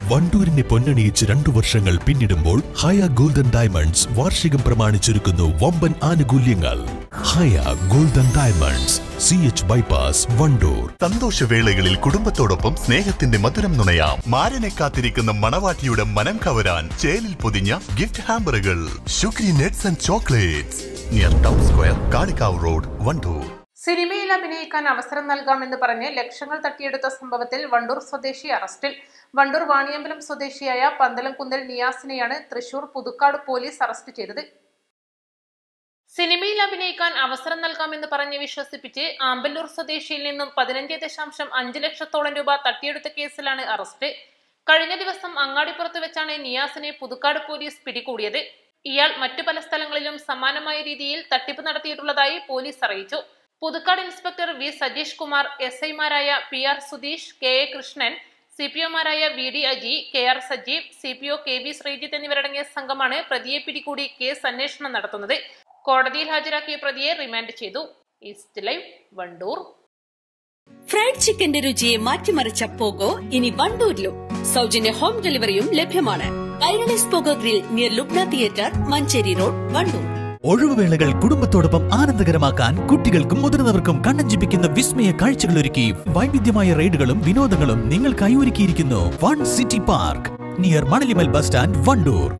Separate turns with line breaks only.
വണ്ടൂരിനെ പൊന്നണിയിച്ച് രണ്ടു വർഷങ്ങൾ പിന്നിടുമ്പോൾ ഹയ ഗോൾഡൻ ഡയമണ്ട്സ് വാർഷികം പ്രമാണിച്ചൊരുക്കുന്നു വമ്പൻ ആനുകൂല്യങ്ങൾ Haya golden diamonds C H bypass Wandoor
സന്തോഷവേളകളിൽ കുടുംബത്തോടൊപ്പം സ്നേഹത്തിന്റെ മധുരം നുണയാം മാരനെ കാത്തിരിക്കുന്ന മണവാട്ടിയുടെ മനം കവരാൻ ചേലിൽ പൊതിഞ്ഞ ഗിഫ്റ്റ് ഹാമ്പറുകൾ ഷുഗ്രി നെറ്റ്സ് and chocolates near town square Kalikavu road Wandoor
സിനിമയിൽ അഭിനയിക്കാൻ അവസരം നൽകാമെന്ന് പറഞ്ഞ് ലക്ഷങ്ങൾ തട്ടിയെടുത്ത സംഭവത്തിൽ വണ്ടൂർ സ്വദേശി അറസ്റ്റിൽ വണ്ടൂർ വാണിയമ്പലം സ്വദേശിയായ പന്തലം കുന്തൽ നിയാസിനെയാണ് തൃശൂർ പുതുക്കാട് പോലീസ് അറസ്റ്റ് ചെയ്തത് സിനിമയിൽ അഭിനയിക്കാൻ അവസരം നൽകാമെന്ന് പറഞ്ഞ് വിശ്വസിപ്പിച്ച് ആമ്പല്ലൂർ സ്വദേശിയിൽ നിന്നും പതിനഞ്ച് ദശാംശം അഞ്ച് ലക്ഷത്തോളം രൂപ തട്ടിയെടുത്ത കേസിലാണ് അറസ്റ്റ് കഴിഞ്ഞ ദിവസം അങ്ങാടിപ്പുറത്ത് വെച്ചാണ് നിയാസിനെ പുതുക്കാട് പോലീസ് പിടികൂടിയത് ഇയാൾ മറ്റു പല സ്ഥലങ്ങളിലും സമാനമായ രീതിയിൽ തട്ടിപ്പ് നടത്തിയിട്ടുള്ളതായി പോലീസ് അറിയിച്ചു Puthukkad inspector V Sajeesh Kumar S ഐമാരായ P R Sudheesh K A Krishnan C P ഒമാരായ V D Aji K R Sajeev C P O K V Sreejith എന്നിവരടങ്ങിയ സംഘമാണ് പ്രതിയെ പിടികൂടി കേസ് അന്വേഷണം നടത്തുന്നത് കോടതിയിൽ ഹാജരാക്കിയ പ്രതിയെ റിമാൻഡ് ചെയ്തു ഈസ്റ്റ് ലൈവ് വണ്ടൂർ
ഫ്രൈഡ് ചിക്കന്റെ രുചിയെ മാറ്റിമറിച്ച പോഗോ ഇനി വണ്ടൂരിലും സൗജന്യ ഹോം ഡെലിവറിയും ലഭ്യമാണ് Kairali's Pogo grill near Lubna theatre Manjeri road Wandoor
ഒഴിവുവേളകൾ കുടുംബത്തോടൊപ്പം ആനന്ദകരമാക്കാൻ കുട്ടികൾക്കും മുതിർന്നവർക്കും കണ്ണഞ്ചിപ്പിക്കുന്ന വിസ്മയ കാഴ്ചകൾ ഒരുക്കി വൈവിധ്യമായ റൈഡുകളും വിനോദങ്ങളും നിങ്ങൾക്കായി ഒരുക്കിയിരിക്കുന്നു one city park near Manalimal bus stand Wandoor